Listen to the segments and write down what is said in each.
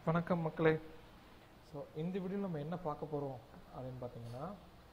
வணக்கம் மக்களே ஸோ இந்த வீடியோவில் நம்ம என்ன பார்க்க போகிறோம் அப்படின்னு பார்த்தீங்கன்னா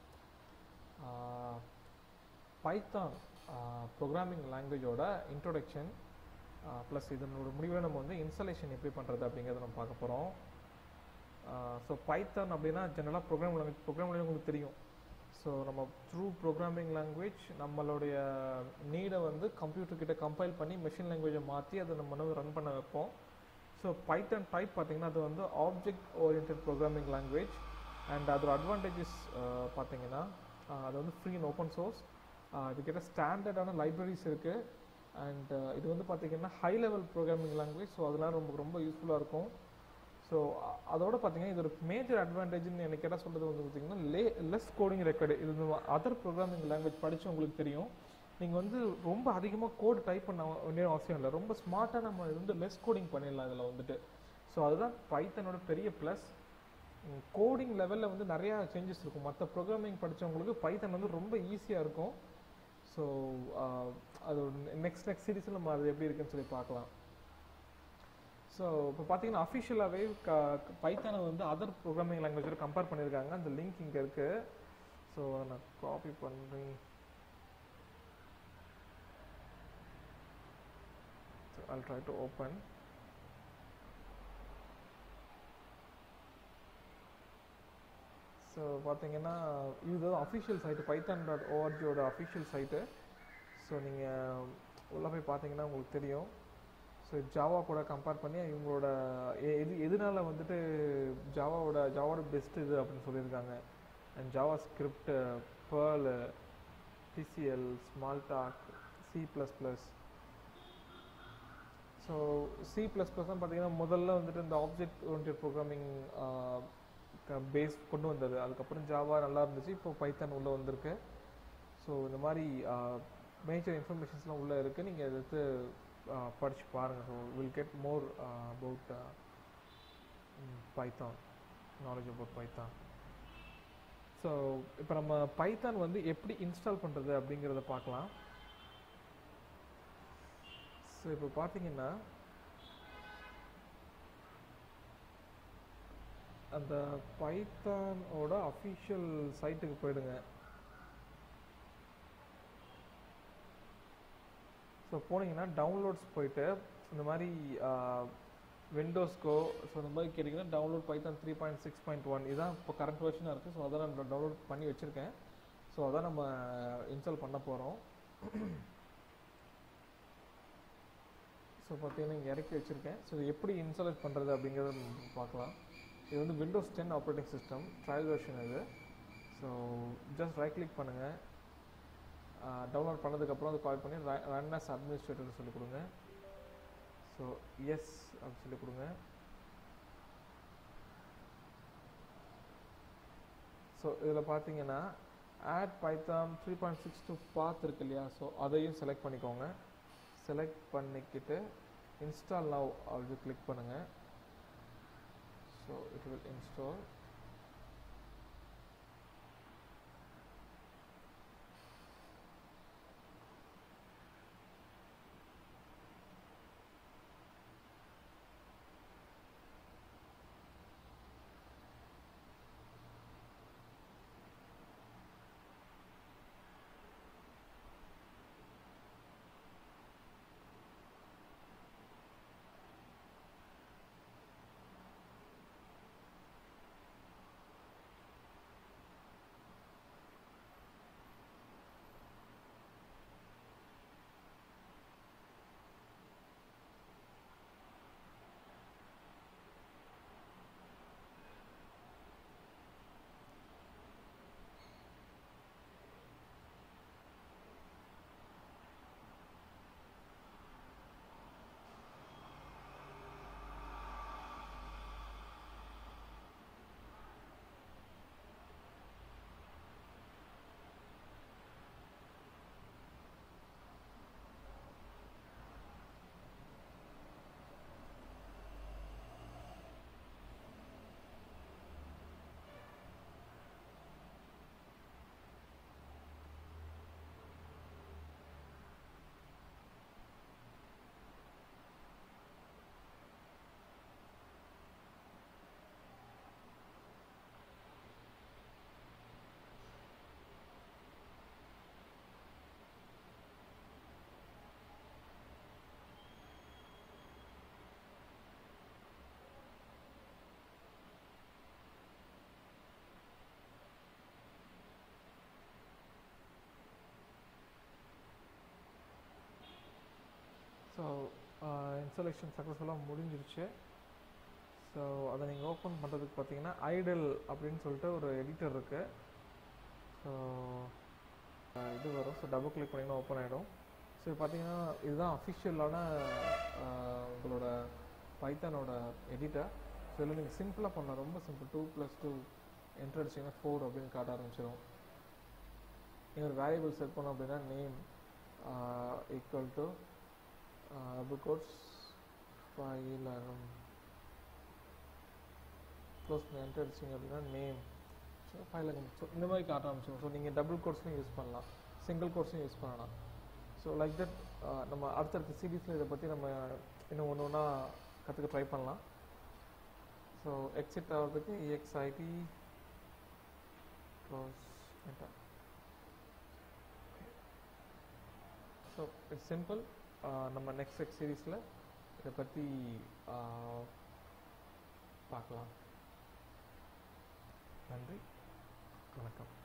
பைத்தான் ப்ரோக்ராமிங் லாங்குவேஜோட இன்ட்ரோடக்ஷன் ப்ளஸ் இதனோட முடிவில் நம்ம வந்து இன்ஸ்டாலேஷன் எப்படி பண்ணுறது அப்படிங்கிறத நம்ம பார்க்க போகிறோம் ஸோ பைத்தான் அப்படின்னா ஜென்ரலாக ப்ரோக்ராம் லாங்குவேஜ் ப்ரோக்ராம் லாங்குவேஜ் உங்களுக்கு தெரியும் ஸோ நம்ம த்ரூ ப்ரோக்ராமிங் லாங்குவேஜ் நம்மளுடைய நீடை வந்து கம்ப்யூட்டர் கிட்ட கம்பைல் பண்ணி மெஷின் லாங்குவேஜை மாற்றி அதை நம்ம வந்து ரன் பண்ண வைப்போம் ஸோ பைத்தான் டைப் பார்த்தீங்கன்னா அது வந்து object oriented programming language and அதோட அட்வான்டேஜஸ் பார்த்தீங்கன்னா ஆஹ் அது வந்து ஃப்ரீ அண்ட் ஓப்பன் சோர்ஸ் இதுக்கிட்ட ஸ்டாண்டர்டான லைப்ரரிஸ் இருக்குது அண்ட் இது வந்து பார்த்தீங்கன்னா high level programming language so அதெல்லாம் ரொம்ப ரொம்ப யூஸ்ஃபுல்லாக இருக்கும் ஸோ அதோட பார்த்தீங்கன்னா இது ஒரு மேஜர் அட்வான்டேஜ்னு எனக்கு கேட்டால் சொல்கிறது வந்து பார்த்தீங்கன்னா லே லெஸ் கோடிங் ரெக்கார்டு இது அதர் ப்ரோக்ராமிங் லாங்குவேஜ் படித்து உங்களுக்கு தெரியும் நீங்கள் வந்து ரொம்ப அதிகமாக கோட் டைப் பண்ண வேண்டிய அவசியம் இல்லை ரொம்ப ஸ்மார்ட்டாக நம்ம இது வந்து லெஸ் கோடிங் பண்ணிடலாம் இதில் வந்துட்டு ஸோ அதுதான் பைத்தனோட பெரிய ப்ளஸ் கோடிங் லெவலில் வந்து நிறையா சேஞ்சஸ் இருக்கும் மற்ற ப்ரோக்ராமிங் படித்தவங்களுக்கு பைத்தன் வந்து ரொம்ப ஈஸியாக இருக்கும் ஸோ அது நெக்ஸ்ட் நெக்ஸ்ட் சீரீஸில் நம்ம அது எப்படி இருக்குன்னு சொல்லி பார்க்கலாம் ஸோ இப்போ பார்த்தீங்கன்னா அஃபிஷியலாகவே க பைத்தானை வந்து அதர் ப்ரோக்ராமிங் லாங்குவேஜோட கம்பேர் பண்ணியிருக்காங்க அந்த லிங்க் இங்கே இருக்குது ஸோ நான் காப்பி பண்ணுறேன் So I'll try to open. So பார்த்தீங்கன்னா இது அஃபிஷியல் சைட்டு பைத்தான் டாட் ஓஆர்ஜியோட அஃபிஷியல் சைட்டு ஸோ நீங்கள் உள்ளே போய் பார்த்தீங்கன்னா உங்களுக்கு தெரியும் ஸோ ஜாவா கூட கம்பேர் பண்ணி இவங்களோட எ- எது எதனால வந்துட்டு ஜாவாவோட ஜாவாவோட பெஸ்ட் இது அப்படின்னு சொல்லியிருக்காங்க and JavaScript Perl TCL Smalltalk C plus plus so C plus plus பார்த்தீங்கன்னா முதல்ல வந்துட்டு இந்த ஆப்ஜெக்ட் ஓரியன்ட் ப்ரோக்ராமிங் பேஸ் கொண்டு வந்தது அதுக்கப்புறம் ஜாவா நல்லா இருந்துச்சு இப்போ பைத்தான் உள்ளே வந்திருக்கு ஸோ இந்த மாதிரி மேஜர் இன்ஃபர்மேஷன்ஸ்லாம் உள்ளே இருக்குது நீங்கள் எடுத்து படித்து பாருங்கள் so will get more about Python knowledge about Python so இப்போ நம்ம பைத்தான் வந்து எப்படி இன்ஸ்டால் பண்ணுறது அப்படிங்கிறத பார்க்கலாம் ஸோ இப்போ பார்த்தீங்கன்னா அந்த பைத்தானோட அஃபிஷியல் சைட்டுக்கு போயிடுங்க ஸோ போனீங்கன்னா டவுன்லோட்ஸ் போயிட்டு இந்த மாதிரி விண்டோஸ்க்கோ ஸோ இந்த மாதிரி கேட்டிங்கன்னா download Python three point six point one இதுதான் இப்போ கரண்ட் வெர்ஷனாக இருக்குது ஸோ அதான் நான் டவுன்லோட் பண்ணி வச்சுருக்கேன் ஸோ அதான் நம்ம இன்ஸ்டால் பண்ண போகிறோம் ஸோ பார்த்தீங்கன்னா இங்கே இறக்கி வச்சுருக்கேன் ஸோ இது எப்படி இன்ஸ்டாலேட் பண்ணுறது அப்படிங்கிறத நம்ம பார்க்கலாம் இது வந்து Windows ten operating system trial version இது ஸோ ஜஸ்ட் ரைட் கிளிக் பண்ணுங்கள் டவுன்லோட் பண்ணதுக்கப்புறம் அதை கால் பண்ணி ரன் அஸ் அட்மினிஸ்ட்ரேட்டர் சொல்லி கொடுங்க ஸோ எஸ் அப்படின்னு சொல்லி கொடுங்க ஸோ இதில் பார்த்தீங்கன்னா add Python three point six to path இருக்கு இல்லையா ஸோ அதையும் செலக்ட் பண்ணிக்கோங்க செலக்ட் பண்ணிக்கிட்டு இன்ஸ்டால் நவ் அப்படி கிளிக் பண்ணுங்கள் so it will install installation சக்ஸஸ்ஃபுல்லாக முடிஞ்சிருச்சு ஸோ அதை நீங்கள் ஓப்பன் பண்ணுறதுக்கு பார்த்தீங்கன்னா ஐடல் அப்படின்னு சொல்லிட்டு ஒரு எடிட்டர் இருக்குது ஸோ இது வரும் ஸோ டபுள் கிளிக் பண்ணிங்கன்னா ஓப்பன் ஆகிடும் ஸோ இது பார்த்தீங்கன்னா இதுதான் அஃபிஷியலான உங்களோட பைத்தானோட எடிட்டர் ஸோ இதில் நீங்கள் சிம்பிளாக பண்ணலாம் ரொம்ப simple two plus two enter அடிச்சிங்கன்னா ஃபோர் அப்படின்னு காட்ட ஆரம்பிச்சிடும் நீங்கள் ஒரு வேரியபிள் செட் பண்ணோம் அப்படின்னா name equal to double quotes file close பண்ணி என்ட்ரு அடிச்சிங்க அப்படின்னா நேம் ஸோ ஃபைல் ஸோ இந்த மாதிரி காட்ட ஆரம்பிச்சிடும் ஸோ நீங்கள் டபுள் கோட்ஸ்லையும் யூஸ் பண்ணலாம் சிங்கிள் கோட்ஸையும் யூஸ் பண்ணலாம் ஸோ லைக் தட் நம்ம அடுத்தடுத்த சீரீஸில் இதை பற்றி நம்ம இன்னும் ஒன்று ஒன்றா கற்றுக்க ட்ரை பண்ணலாம் ஸோ எக்ஸிட் ஆகிறதுக்கு E X I T close enter so it's simple நம்ம நெக்ஸ்ட் எக்ஸ் சீரீஸில் இதை பற்றி பார்க்கலாம் நன்றி வணக்கம்